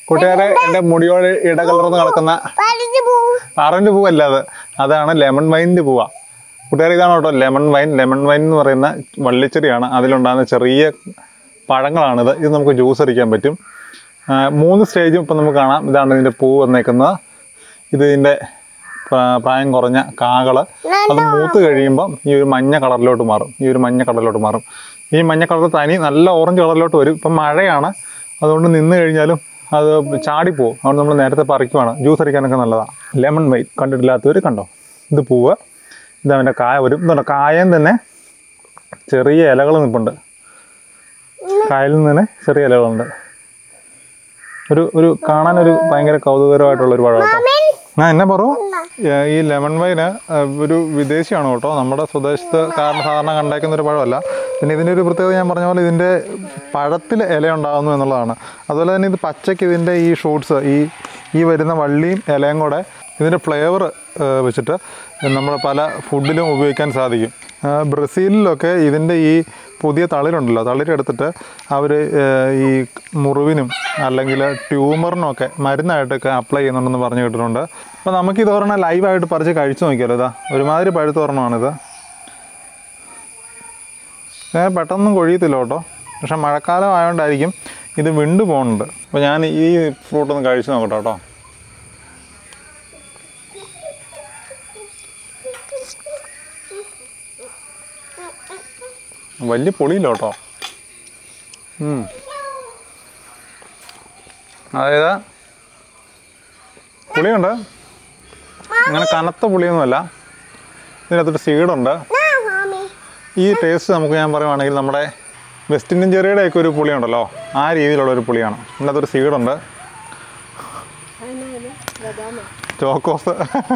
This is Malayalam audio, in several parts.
കൂട്ടുകാരെ എൻ്റെ മുടിയോട് ഇടകലർന്ന് കിടക്കുന്ന പറഞ്ഞു പോവും ആറഞ്ച് പൂവല്ല അത് അതാണ് ലെമൺ വൈനിൻ്റെ പൂവ കൂട്ടുകാർ ഇതാണ് കേട്ടോ ലെമൺ വൈൻ ലെമൺ വൈൻ എന്ന് പറയുന്ന വള്ളിച്ചെടിയാണ് അതിലുണ്ടാകുന്ന ചെറിയ പഴങ്ങളാണിത് ഇത് നമുക്ക് ജ്യൂസ് അടിക്കാൻ പറ്റും ആ, മൂന്ന് സ്റ്റേജും ഇപ്പം നമുക്ക് കാണാം ഇതാണ് ഇതിൻ്റെ പൂ വന്നേക്കുന്നത് ഇത് ഇതിൻ്റെ പ്രാ- പ്രായം കുറഞ്ഞ കാകള് അത് മൂത്ത് കഴിയുമ്പം ഈ ഒരു മഞ്ഞ കളറിലോട്ട് മാറും ഈ ഒരു മഞ്ഞ കളറിലോട്ട് മാറും ഈ മഞ്ഞ കളർ തനി നല്ല ഓറഞ്ച് കളറിലോട്ട് വരും ഇപ്പം മഴയാണ് അതുകൊണ്ട് നിന്ന് കഴിഞ്ഞാലും അത് ചാടിപ്പോവും അതുകൊണ്ട് നമ്മൾ നേരത്തെ പറിക്കുവാണ് ജ്യൂസ് അടിക്കാനൊക്കെ നല്ലതാണ് ലെമൺ വൈറ്റ് കണ്ടിട്ടില്ലാത്തവർ കണ്ടോ ഇത് പൂവ് ഇത് അവൻ്റെ കായ വരും ഇതുണ്ടോ കായം തന്നെ ചെറിയ ഇലകൾ നിൽപ്പുണ്ട് കായലിൽ നിന്ന് തന്നെ ചെറിയ ഇലകളുണ്ട് ഒരു ഒരു കാണാനൊരു ഭയങ്കര കൗതുകരമായിട്ടുള്ള ഒരു പഴം കേട്ടോ ആ എന്നെ പറു ഈ ലെമൺ വൈന് ഒരു വിദേശിയാണ് കേട്ടോ നമ്മുടെ സ്വദേശത്ത് കാരണം സാധാരണ കണ്ടേക്കുന്ന ഒരു പഴമല്ല പിന്നെ ഇതിൻ്റെ ഒരു പ്രത്യേകത ഞാൻ പറഞ്ഞ പോലെ ഇതിൻ്റെ പഴത്തിൽ ഇല ഉണ്ടാകുന്നു എന്നുള്ളതാണ് അതുപോലെ തന്നെ ഇത് പച്ചയ്ക്ക് ഇതിൻ്റെ ഈ ഷൂട്ട്സ് ഈ ഈ വരുന്ന വള്ളിയും ഇലയും കൂടെ ഇതിൻ്റെ ഫ്ലേവർ വെച്ചിട്ട് നമ്മൾ പല ഫുഡിലും ഉപയോഗിക്കാൻ സാധിക്കും ആ, ബ്രസീലിലൊക്കെ ഇതിൻ്റെ ഈ പുതിയ തളിരുണ്ടല്ലോ തളിരെടുത്തിട്ട് അവർ ഈ മുറിവിനും അല്ലെങ്കിൽ ട്യൂമറിനും ഒക്കെ മരുന്നായിട്ടൊക്കെ അപ്ലൈ ചെയ്യുന്നുണ്ടെന്ന് പറഞ്ഞു കേട്ടിട്ടുണ്ട് അപ്പോൾ നമുക്ക് ഇത് ഒരെണ്ണം ലൈവായിട്ട് പറിച്ച് കഴിച്ചു നോക്കിയാലോ ഇതാ ഒരുമാതിരി പഴുത്ത ഒരെണ്ണമാണിത് ഞാൻ പെട്ടെന്നും കൊഴിയത്തില്ല കേട്ടോ പക്ഷെ മഴക്കാലം ആയതുകൊണ്ടായിരിക്കും ഇത് വിണ്ടു പോകുന്നുണ്ട് അപ്പോൾ ഞാൻ ഈ ഫ്രൂട്ട് ഒന്ന് കഴിച്ചു നോക്കട്ടെ കേട്ടോ വലിയ പൊളിയില്ല കേട്ടോ ഉം. അതായത് പുളിയുണ്ട് അങ്ങനെ കനത്ത പുളിയൊന്നുമല്ല ഇതിനകത്തൊരു സീഡുണ്ട് ആ മാമി ഈ ടേസ്റ്റ് നമുക്ക് ഞാൻ പറയുവാണെങ്കിൽ നമ്മുടെ വെസ്റ്റ് ഇന്ത്യൻ ചെറിയുടെ ഒക്കെ ഒരു പുളിയുണ്ടല്ലോ ആ രീതിയിലുള്ള ഒരു പുളിയാണ് ഇതിനകത്തൊരു സീഡുണ്ട് ചോക്കോസ്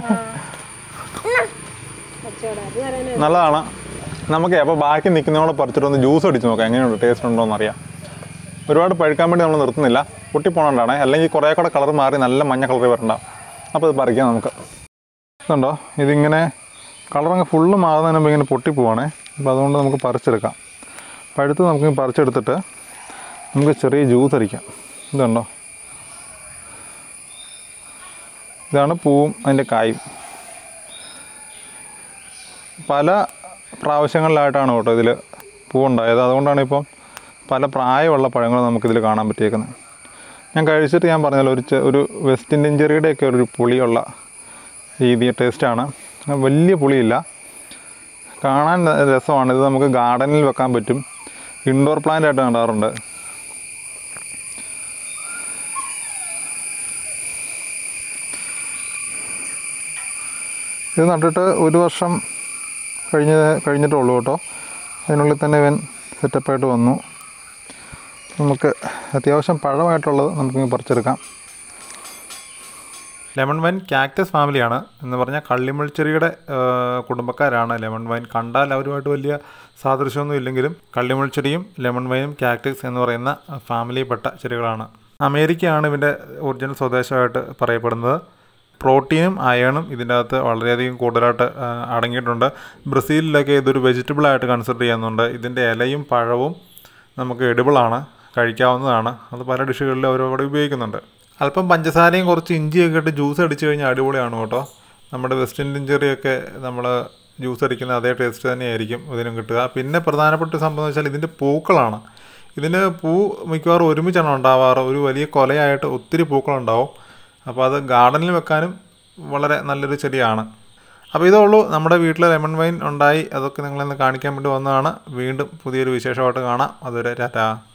നല്ലതാണ് നമുക്ക് അപ്പോൾ ബാക്കി നിൽക്കുന്നതോടെ പറിച്ചിട്ട് ഒന്ന് ജ്യൂസ് അടിച്ച് നോക്കാം എങ്ങനെയുണ്ട് ടേസ്റ്റ് ഉണ്ടോ എന്നറിയാം ഒരുപാട് പഴുക്കാൻ വേണ്ടി നമ്മൾ നിർത്തുന്നില്ല പൊട്ടിപ്പോണോണ്ടാണ് അല്ലെങ്കിൽ കുറേ കൂടെ കളർ മാറി നല്ല മഞ്ഞ കളർ വരണ്ട അപ്പോൾ ഇത് പറിക്കാം നമുക്ക് ഇതുണ്ടോ ഇതിങ്ങനെ കളറങ്ങ് ഫുള്ള് മാറുന്നതിന് മുമ്പ് ഇങ്ങനെ പൊട്ടിപ്പോവാണേ അപ്പോൾ അതുകൊണ്ട് നമുക്ക് പറിച്ചെടുക്കാം പഴുത്ത് നമുക്ക് പറിച്ചെടുത്തിട്ട് നമുക്ക് ചെറിയ ജ്യൂസ് അടിക്കാം ഇതുണ്ടോ ഇതാണ് പൂവും അതിൻ്റെ കായും പല പ്രാവശ്യങ്ങളിലായിട്ടാണ് കേട്ടോ ഇതിൽ പൂവുണ്ടായത് അതുകൊണ്ടാണ് ഇപ്പം പല പ്രായമുള്ള പഴങ്ങൾ നമുക്കിതിൽ കാണാൻ പറ്റിയേക്കുന്നത് ഞാൻ കഴിച്ചിട്ട് ഞാൻ പറഞ്ഞല്ലോ ഒരു ചെ- ഒരു വെസ്റ്റ് ഇന്ത്യൻ ചെറിയുടെയൊക്കെ ഒരു പുളിയുള്ള രീതി ടേസ്റ്റാണ് വലിയ പുളിയില്ല കാണാൻ രസമാണ് ഇത് നമുക്ക് ഗാർഡനിൽ വെക്കാൻ പറ്റും ഇൻഡോർ പ്ലാന്റ് ആയിട്ട് നടാറുണ്ട് ഇത് നട്ടിട്ട് ഒരു വർഷം കഴിഞ്ഞ് കഴിഞ്ഞിട്ടേ ഉള്ളൂ കേട്ടോ അതിനുള്ളിൽ തന്നെ ഇവൻ സെറ്റപ്പായിട്ട് വന്നു നമുക്ക് അത്യാവശ്യം പഴമായിട്ടുള്ളത് നമുക്ക് പറിച്ചെടുക്കാം ലെമൺ വൈൻ കാക്ടസ് ഫാമിലിയാണ് എന്ന് പറഞ്ഞാൽ കള്ളിമുൾച്ചെറിയുടെ കുടുംബക്കാരാണ് ലെമൺ വൈൻ കണ്ടാൽ അവരുമായിട്ട് വലിയ സാദൃശ്യമൊന്നും ഇല്ലെങ്കിലും കള്ളിമുൾച്ചെറിയും ലെമൺ വൈനും കാക്ടസ് എന്ന് പറയുന്ന ഫാമിലിയിൽപ്പെട്ട ചെടികളാണ് അമേരിക്കയാണ് ഇതിൻ്റെ ഒറിജിനൽ സ്വദേശമായിട്ട് പറയപ്പെടുന്നത് പ്രോട്ടീനും അയണും ഇതിൻ്റെ അകത്ത് വളരെയധികം കൂടുതലായിട്ട് ആ, അടങ്ങിയിട്ടുണ്ട് ബ്രസീലിലൊക്കെ ഇതൊരു വെജിറ്റബിൾ ആയിട്ട് കൺസിഡർ ചെയ്യുന്നുണ്ട് ഇതിൻ്റെ ഇലയും പഴവും നമുക്ക് എഡിബിളാണ് കഴിക്കാവുന്നതാണ് അത് പല ഡിഷുകളിലും അവരവിടെ ഉപയോഗിക്കുന്നുണ്ട് അല്പം പഞ്ചസാരയും കുറച്ച് ഇഞ്ചിയൊക്കെ ഇട്ട് ജ്യൂസ് അടിച്ചു കഴിഞ്ഞാൽ അടിപൊളിയാണ് കേട്ടോ നമ്മുടെ വെസ്റ്റ് ഇന്ത്യൻ ചെറിയൊക്കെ നമ്മൾ ജ്യൂസ് അടിക്കുന്ന അതേ ടേസ്റ്റ് തന്നെയായിരിക്കും ഇതിനും കിട്ടുക പിന്നെ പ്രധാനപ്പെട്ട ഒരു സംഭവം എന്ന് വെച്ചാൽ ഇതിൻ്റെ പൂക്കളാണ് ഇതിന് പൂ മിക്കവാറും ഒരുമിച്ചാണ് ഉണ്ടാവാറ് ഒരു വലിയ കൊലയായിട്ട് ഒത്തിരി പൂക്കളുണ്ടാവും അപ്പോൾ അത് ഗാർഡനിൽ വെക്കാനും വളരെ നല്ലൊരു ചെടിയാണ് അപ്പോൾ ഇതേ ഉള്ളൂ നമ്മുടെ വീട്ടിൽ ലെമൺ വൈൻ ഉണ്ടായി അതൊക്കെ നിങ്ങളെന്ന് കാണിക്കാൻ വേണ്ടി വന്നതാണ് വീണ്ടും പുതിയൊരു വിശേഷമായിട്ട് കാണാം അതുവരെ ടാറ്റാ